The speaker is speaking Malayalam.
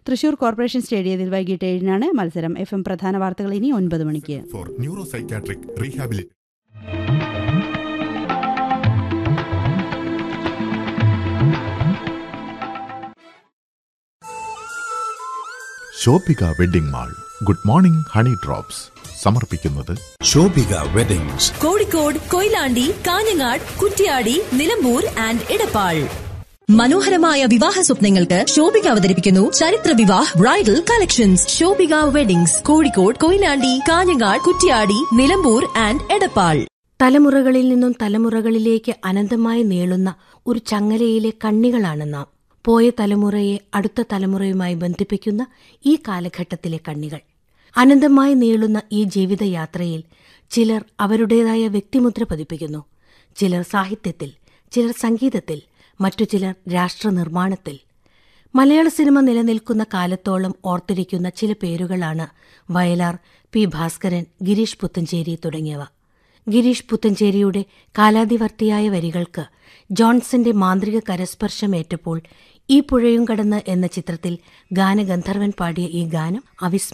തൃശൂർ കോർപ്പറേഷൻ സ്റ്റേഡിയത്തിൽ വൈകിട്ട് ഏഴിനാണ് മത്സരം എഫ് എം പ്രധാന വാർത്തകൾ ഇനി ഒൻപത് മണിക്ക് for neuropsychiatric rehabilitation. Sobhika wedding mall good morning honey drops സമർപ്പിക്കുന്നത് ശോഭിക വെഡിങ്സ് കോഴിക്കോട് കൊയിലാണ്ടി കാഞ്ഞങ്ങാട് കുറ്റ്യാടി നിലമ്പൂർ ആൻഡ് ഇടപ്പാൾ മനോഹരമായ വിവാഹ സ്വപ്നങ്ങൾക്ക് ശോഭിക അവതരിപ്പിക്കുന്നു ചരിത്ര Vivah bridal collections Sobhika weddings Kozhikode Koyilandy Kanhangad Kuttiadi Nilambur and Edappal തലമുറകളിൽ നിന്നും തലമുറകളിലേക്ക് അനന്തമായി നീളുന്ന ഒരു ചങ്ങലയിലെ കണ്ണികളാണ് നാം പോയ തലമുറയെ അടുത്ത തലമുറയുമായി ബന്ധിപ്പിക്കുന്ന ഈ കാലഘട്ടത്തിലെ കണ്ണികൾ അനന്തമായി നീളുന്ന ഈ ജീവിതയാത്രയിൽ ചിലർ അവരുടേതായ വ്യക്തിമുദ്ര പതിപ്പിക്കുന്നു ചിലർ സാഹിത്യത്തിൽ ചിലർ സംഗീതത്തിൽ മറ്റു ചിലർ രാഷ്ട്രനിർമ്മാണത്തിൽ മലയാള സിനിമ നിലനിൽക്കുന്ന കാലത്തോളം ഓർത്തിരിക്കുന്ന ചില പേരുകളാണ് വയലാർ പി ഭാസ്കരൻ ഗിരീഷ് പുത്തഞ്ചേരി തുടങ്ങിയവ ഗിരീഷ് പുത്തഞ്ചേരിയുടെ കാലാതിവർത്തിയായ വരികൾക്ക് ജോൺസന്റെ മാന്ത്രിക കരസ്പർശമേറ്റപ്പോൾ ഈ പുഴയും കടന്ന് എന്ന ചിത്രത്തിൽ ഗാനഗന്ധർവൻ പാടിയ ഈ ഗാനം അവിസ്മ